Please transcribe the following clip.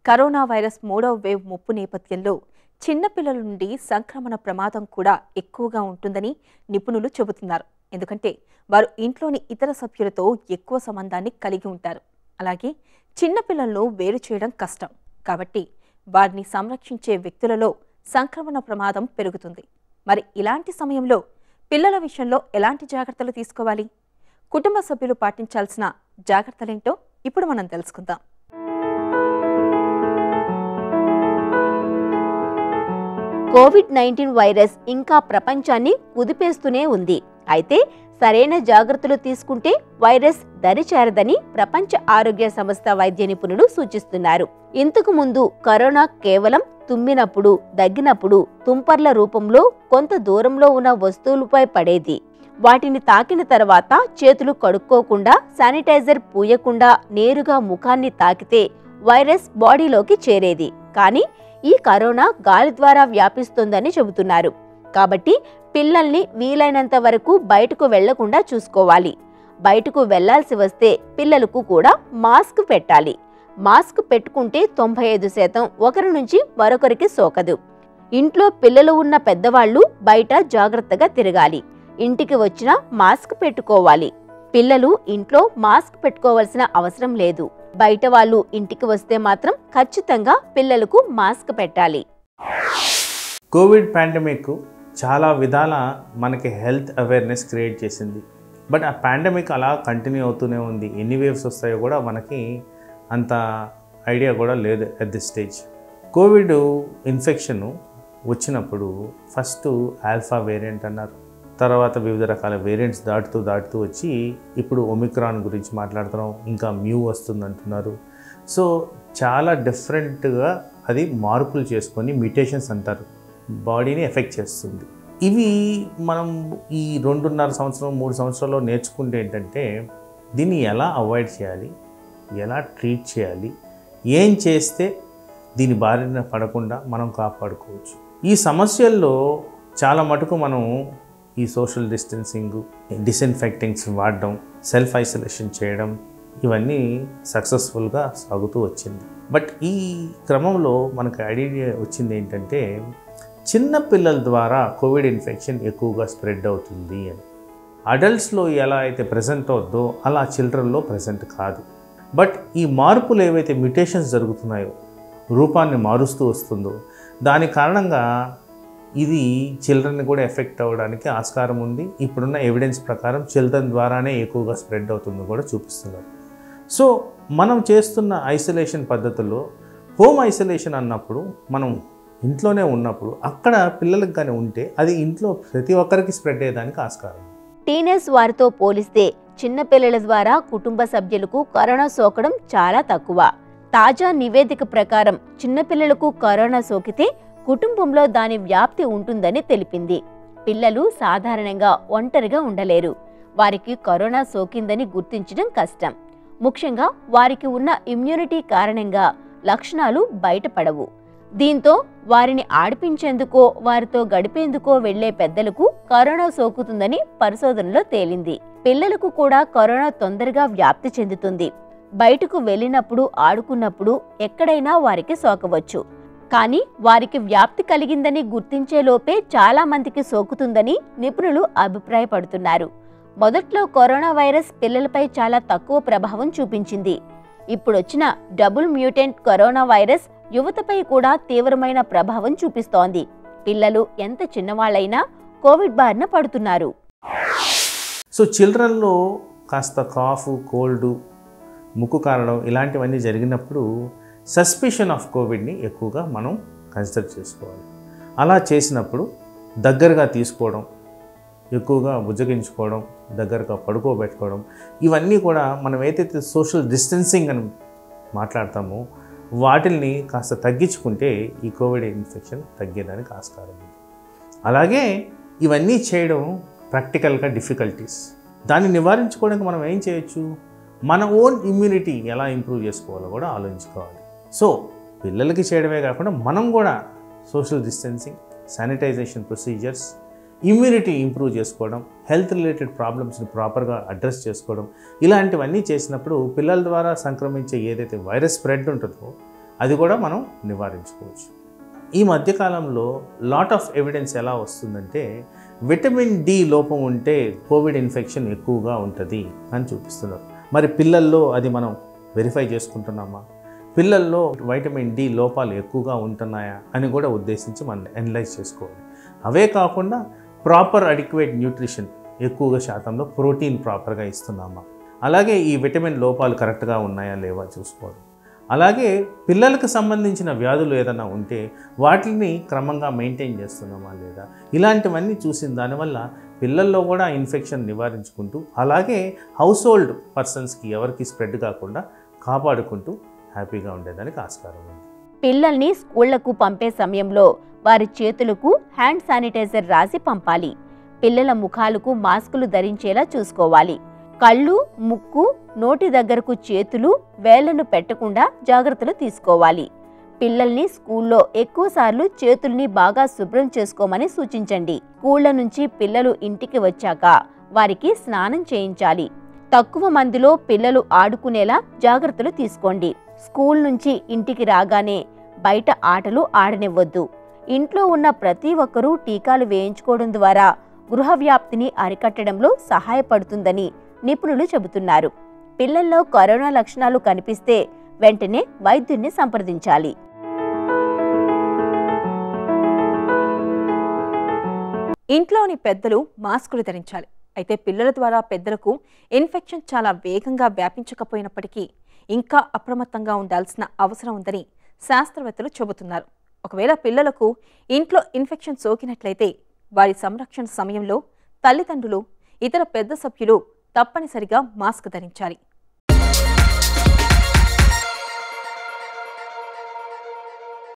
corona virus మూడవ wave ముప్పు నేపథ్యంలో చిన్నపిల్లల నుండి సంక్రమణ ప్రమాదం కూడా ఎక్కువగా ఉంటుందని నిపుణులు చెబుతున్నారు ఎందుకంటే వారు ఇంట్లోని ఇతర సభ్యులతో ఎక్కువ సంబంధాన్ని కలిగి ఉంటారు అలాగే చిన్నపిల్లలను వేరు చేయడం కష్టం కాబట్టి వారిని సంరక్షించే వ్యక్తులలో సంక్రమణ ప్రమాదం పెరుగుతుంది మరి ఇలాంటి సమయంలో పిల్లల విషయంలో ఎలాంటి జాగ్రత్తలు తీసుకోవాలి కుటుంబ సభ్యులు పాటించాల్సిన జాగ్రత్తలేంటో ఇప్పుడు మనం తెలుసుకుందాం కోవిడ్ నైన్టీన్ వైరస్ ఇంకా ప్రపంచాన్ని కుదిపేస్తూనే ఉంది అయితే సరైన జాగ్రత్తలు తీసుకుంటే వైరస్ దరిచేరదని ప్రపంచ ఆరోగ్య సంస్థ వైద్య నిపుణులు సూచిస్తున్నారు ఇంతకు ముందు కరోనా కేవలం తుమ్మినప్పుడు దగ్గినప్పుడు తుంపర్ల రూపంలో కొంత దూరంలో ఉన్న వస్తువులపై పడేది వాటిని తాకిన తర్వాత చేతులు కడుక్కోకుండా శానిటైజర్ పూయకుండా నేరుగా ముఖాన్ని తాకితే వైరస్ బాడీలోకి చేరేది కానీ ఈ కరోనా గాలి ద్వారా వ్యాపిస్తోందని చెబుతున్నారు కాబట్టి పిల్లల్ని వీలైనంత వరకు బయటకు వెళ్లకుండా చూసుకోవాలి బయటకు వెళ్లాల్సి వస్తే పిల్లలకు కూడా మాస్క్ పెట్టాలి మాస్క్ పెట్టుకుంటే తొంభై ఐదు శాతం ఒకరి నుంచి మరొకరికి సోకదు ఇంట్లో పిల్లలు ఉన్న పెద్దవాళ్లు బయట జాగ్రత్తగా తిరగాలి ఇంటికి వచ్చినా మాస్క్ పెట్టుకోవాలి పిల్లలు ఇంట్లో మాస్క్ పెట్టుకోవాల్సిన అవసరం లేదు బయట వాళ్ళు ఇంటికి వస్తే మాత్రం ఖచ్చితంగా పిల్లలకు మాస్క్ పెట్టాలి కోవిడ్ పాండమిక్ చాలా విధాల మనకి హెల్త్ అవేర్నెస్ క్రియేట్ చేసింది బట్ ఆ పాండమిక్ అలా కంటిన్యూ అవుతూనే ఉంది ఎన్ని వేవ్స్ వస్తాయో కూడా మనకి అంత ఐడియా కూడా లేదు at this stage covid infection వచ్చినప్పుడు ఫస్ట్ ఆల్ఫా వేరియంట్ అన్నారు తర్వాత వివిధ రకాల వేరియంట్స్ దాటుతూ దాటుతూ వచ్చి ఇప్పుడు ఒమిక్రాన్ గురించి మాట్లాడుతున్నాం ఇంకా మ్యూ వస్తుంది అంటున్నారు సో చాలా డిఫరెంట్గా అది మార్పులు చేసుకొని మ్యూటేషన్స్ అంటారు బాడీని ఎఫెక్ట్ చేస్తుంది ఇవి మనం ఈ రెండున్నర సంవత్సరం మూడు సంవత్సరాల్లో నేర్చుకుంటే ఏంటంటే దీన్ని ఎలా అవాయిడ్ చేయాలి ఎలా ట్రీట్ చేయాలి ఏం చేస్తే దీని బారిన పడకుండా మనం కాపాడుకోవచ్చు ఈ సమస్యల్లో చాలా మటుకు మనం ఈ సోషల్ డిస్టెన్సింగ్ డిస్ఇన్ఫెక్టింగ్స్ వాడడం సెల్ఫ్ ఐసోలేషన్ చేయడం ఇవన్నీ సక్సెస్ఫుల్గా సాగుతూ వచ్చింది బట్ ఈ క్రమంలో మనకు ఐడియా వచ్చింది ఏంటంటే చిన్న పిల్లల ద్వారా కోవిడ్ ఇన్ఫెక్షన్ ఎక్కువగా స్ప్రెడ్ అవుతుంది అని అడల్ట్స్లో ఎలా అయితే ప్రజెంట్ అవుద్దో అలా చిల్డ్రన్లో ప్రజెంట్ కాదు బట్ ఈ మార్పులు ఏవైతే మ్యుటేషన్స్ జరుగుతున్నాయో రూపాన్ని మారుస్తూ వస్తుందో దాని కారణంగా ఇది చిల్డ్రన్ కూడా ఎఫెక్ట్ అవ్వడానికి ఆస్కారం ఉంది ఇప్పుడున్న ఎవిడెన్స్ ప్రకారం చిల్డ్రన్ ద్వారానే ఎక్కువగా స్ప్రెడ్ అవుతుందో కూడా చూపిస్తున్నారు సో మనం చేస్తున్న ఐసోలేషన్ పద్ధతుల్లో హోమ్ ఐసోలేషన్ అన్నప్పుడు మనం ఇంట్లోనే ఉన్నప్పుడు అక్కడ పిల్లలకు కానీ ఉంటే అది ఇంట్లో ప్రతి ఒక్కరికి స్ప్రెడ్ అయ్యేదానికి ఆస్కారం టీనేజ్ వారితో పోలిస్తే చిన్నపిల్లల ద్వారా కుటుంబ సభ్యులకు కరోనా సోకడం చాలా తక్కువ తాజా నివేదిక ప్రకారం చిన్నపిల్లలకు కరోనా సోకితే కుటుంబంలో దాని వ్యాప్తి ఉంటుందని తెలిపింది పిల్లలు సాధారణంగా ఒంటరిగా ఉండలేరు వారికి కరోనా సోకిందని గుర్తించడం కష్టం ముఖ్యంగా వారికి ఉన్న ఇమ్యూనిటీ కారణంగా లక్షణాలు బయటపడవు దీంతో వారిని ఆడిపించేందుకో వారితో గడిపేందుకో వెళ్లే పెద్దలకు కరోనా సోకుతుందని పరిశోధనలో తేలింది పిల్లలకు కూడా కరోనా తొందరగా వ్యాప్తి చెందుతుంది బయటకు వెళ్ళినప్పుడు ఆడుకున్నప్పుడు ఎక్కడైనా వారికి సోకవచ్చు కానీ వారికి వ్యాప్తి కలిగిందని గుర్తించేలోపే చాలా మందికి సోకుతుందని నిపుణులు అభిప్రాయపడుతున్నారు మొదట్లో కరోనా వైరస్ పిల్లలపై చాలా తక్కువ ప్రభావం చూపించింది ఇప్పుడొచ్చిన డబుల్ మ్యూటెంట్ కరోనా వైరస్ యువతపై కూడా తీవ్రమైన ప్రభావం చూపిస్తోంది పిల్లలు ఎంత చిన్నవాళ్లైనా కోవిడ్ బారిన పడుతున్నారు సో చిల్డ్రన్లో కాస్త కాఫ్ కోల్డ్ ముక్కు కారడం ఇలాంటివన్నీ జరిగినప్పుడు సస్పిషన్ ఆఫ్ కోవిడ్ని ఎక్కువగా మనం కన్సిడర్ చేసుకోవాలి అలా చేసినప్పుడు దగ్గరగా తీసుకోవడం ఎక్కువగా బుజ్జగించుకోవడం దగ్గరగా పడుకోబెట్టుకోవడం ఇవన్నీ కూడా మనం ఏదైతే సోషల్ డిస్టెన్సింగ్ అని మాట్లాడతామో వాటిల్ని కాస్త తగ్గించుకుంటే ఈ కోవిడ్ ఇన్ఫెక్షన్ తగ్గేదానికి ఆస్కారం ఉంది అలాగే ఇవన్నీ చేయడం ప్రాక్టికల్గా డిఫికల్టీస్ దాన్ని నివారించుకోవడానికి మనం ఏం చేయొచ్చు మన ఓన్ ఇమ్యూనిటీ ఎలా ఇంప్రూవ్ చేసుకోవాలో కూడా ఆలోచించుకోవాలి సో పిల్లలకి చేయడమే కాకుండా మనం కూడా social distancing sanitisation procedures immunity improve చేసుకోవడం హెల్త్ రిలేటెడ్ ప్రాబ్లమ్స్ని ప్రాపర్గా అడ్రస్ చేసుకోవడం ఇలాంటివన్నీ చేసినప్పుడు పిల్లల ద్వారా సంక్రమించే ఏదైతే వైరస్ స్ప్రెడ్ ఉంటుందో అది కూడా మనం నివారించుకోవచ్చు ఈ మధ్యకాలంలో లాట్ ఆఫ్ ఎవిడెన్స్ ఎలా వస్తుందంటే విటమిన్ డి లోపం ఉంటే కోవిడ్ ఇన్ఫెక్షన్ ఎక్కువగా ఉంటుంది అని చూపిస్తున్నారు మరి పిల్లల్లో అది మనం వెరిఫై చేసుకుంటున్నామా పిల్లల్లో వైటమిన్ డి లోపాలు ఎక్కువగా ఉంటున్నాయా అని కూడా ఉద్దేశించి మనం అనలైజ్ చేసుకోవాలి అవే కాకుండా ప్రాపర్ అడిక్వేట్ న్యూట్రిషన్ ఎక్కువగా శాతంలో ప్రోటీన్ ప్రాపర్గా ఇస్తున్నామా అలాగే ఈ విటమిన్ లోపాలు కరెక్ట్గా ఉన్నాయా లేవా చూసుకోవాలి అలాగే పిల్లలకు సంబంధించిన వ్యాధులు ఏదైనా ఉంటే వాటిని క్రమంగా మెయింటైన్ చేస్తున్నామా లేదా ఇలాంటివన్నీ చూసిన దానివల్ల పిల్లల్లో కూడా ఇన్ఫెక్షన్ నివారించుకుంటూ అలాగే హౌస్ హోల్డ్ పర్సన్స్కి ఎవరికి స్ప్రెడ్ కాకుండా కాపాడుకుంటూ హ్యాపీగా ఉండేదానికి ఆస్కారం ఉంది పిల్లల్ని స్కూళ్లకు పంపే సమయంలో వారి చేతులకు హ్యాండ్ శానిటైజర్ రాసి పంపాలి పిల్లల ముఖాలకు మాస్కులు ధరించేలా చూసుకోవాలి కళ్ళు ముక్కు నోటి దగ్గరకు చేతులు వేళ్లను పెట్టకుండా జాగ్రత్తలు తీసుకోవాలి పిల్లల్ని స్కూల్లో ఎక్కువసార్లు చేతుల్ని బాగా శుభ్రం చేసుకోమని సూచించండి స్కూళ్ల నుంచి పిల్లలు ఇంటికి వచ్చాక వారికి స్నానం చేయించాలి తక్కువ మందిలో పిల్లలు ఆడుకునేలా జాగ్రత్తలు తీసుకోండి స్కూల్ నుంచి ఇంటికి రాగానే బయట ఆటలు ఆడనివ్వద్దు ఇంట్లో ఉన్న ప్రతి ఒక్కరూ టీకాలు వేయించుకోవడం ద్వారా గృహ వ్యాప్తిని అరికట్టడంలో సహాయపడుతుందని నిపుణులు చెబుతున్నారు పిల్లల్లో కరోనా లక్షణాలు కనిపిస్తే వెంటనే వైద్యుణ్ణి సంప్రదించాలి ఇంట్లోని పెద్దలు మాస్కులు ధరించాలి అయితే పిల్లల ద్వారా పెద్దలకు ఇన్ఫెక్షన్ చాలా వేగంగా వ్యాపించకపోయినప్పటికీ ఇంకా అప్రమత్తంగా ఉండాల్సిన అవసరం ఉందని శాస్త్రవేత్తలు చెబుతున్నారు ఒకవేళ పిల్లలకు ఇంట్లో ఇన్ఫెక్షన్ సోకినట్లయితే వారి సంరక్షణ సమయంలో తల్లిదండ్రులు ఇతర పెద్ద సభ్యులు తప్పనిసరిగా మాస్క్ ధరించాలి